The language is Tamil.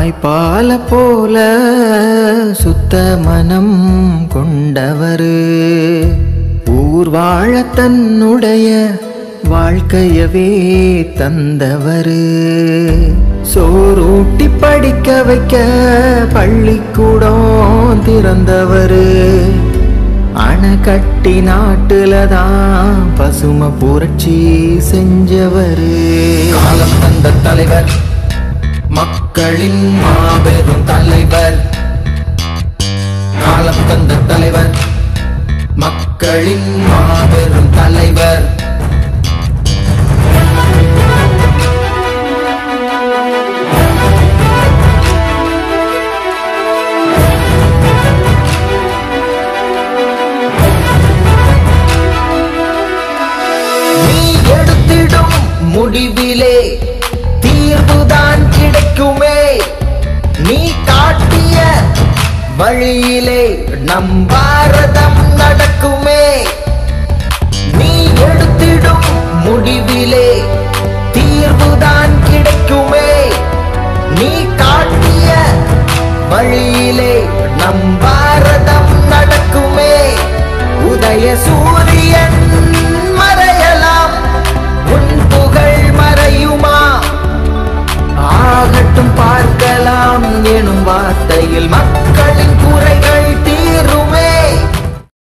தாய்ப்பால போல சுத்த மனம் கொண்டவர் ஊர் வாழ தன்னுடைய வாழ்க்கையவே தந்தவர் சோறூட்டி படிக்க வைக்க பள்ளிக்கூடம் திறந்தவர் அணை கட்டி நாட்டுல தான் பசும புரட்சி செஞ்சவர் காலம் தந்த தலைவர் மக்களின் மாபெரும் தலைவர் காலம் தந்த தலைவர் மக்களின் மாபெரும் தலைவர் நீ எடுத்திடும் முடிவிலே தீர்வுதான் கிடைக்குமே நீ காட்டிய வழியிலே நம் பாரதம் நடக்குமே நீ எடுத்திடும் முடிவிலே தீர்வுதான் கிடைக்குமே நீ காட்டிய வழியிலே நம் பாரதம் நடக்குமே உதய சூரியன்